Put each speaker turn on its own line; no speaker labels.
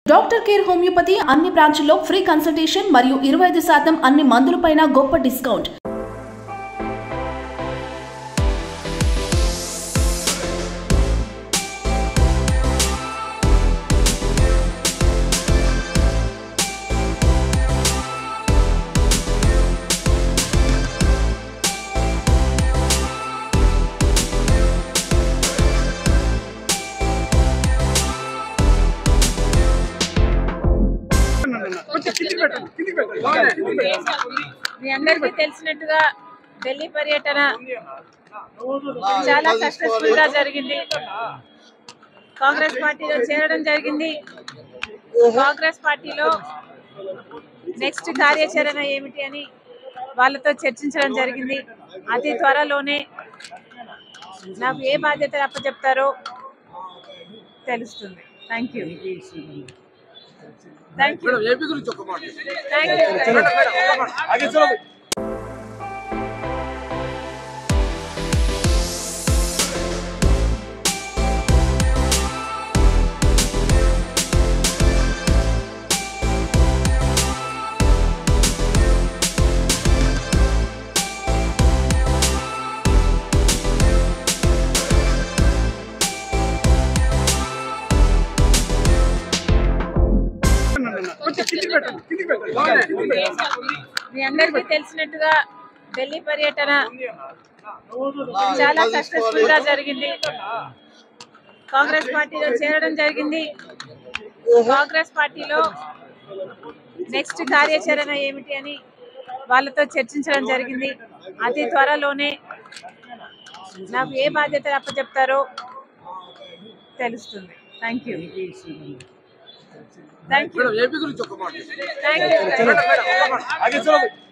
doctor care homeopathy అన్ని బ్రాంచ్ల్లో free consultation మరియు ఇరవై ఐదు శాతం అన్ని మందులపైన గొప్ప డిస్కౌంట్
కొంచెం కిందికి పెట్టండి కిందికి పెట్టండి కిందికి పెట్టండి
మీ అందరికీ తెలిసినట్టుగా ఢిల్లీ పర్యటన చాలా సక్సెస్ఫుల్ గా జరిగింది కాంగ్రెస్ పార్టీలో చేరడం జరిగింది కాంగ్రెస్ పార్టీలో నెక్స్ట్ కార్యాచరణ ఏమిటి అని వాళ్ళతో చర్చించడం జరిగింది అతి త్వరలోనే నాకు ఏ బాధ్యత అప్పచెప్తారో తెలుస్తుంది thank you thank you
madam AP గురించి ఒక మాట
థ్యాంక్ యూ
మేడం మేడం ఒక మాట ఆగే చలో కొంచెం కిందికి పెట్టండి కిందికి పెట్టండి కిందికి పెట్టండి
మీ అందరికీ తెలిసినట్టుగా ఢిల్లీ పర్యటన చాలా సక్సెస్ఫుల్ గా జరిగింది కాంగ్రెస్ పార్టీలో చేరడం జరిగింది కాంగ్రెస్ పార్టీలో నెక్స్ట్ కార్యాచరణ ఏమిటి అని వాళ్ళతో చర్చించడం జరిగింది అతి త్వరలోనే నాకు ఏ బాధ్యత అప్పచెప్తారో తెలుస్తుంది thank you thank you
madam AP గురించి ఒక మాట
థ్యాంక్ యూ
మేడం మేడం ఒక మాట ఆగే చలో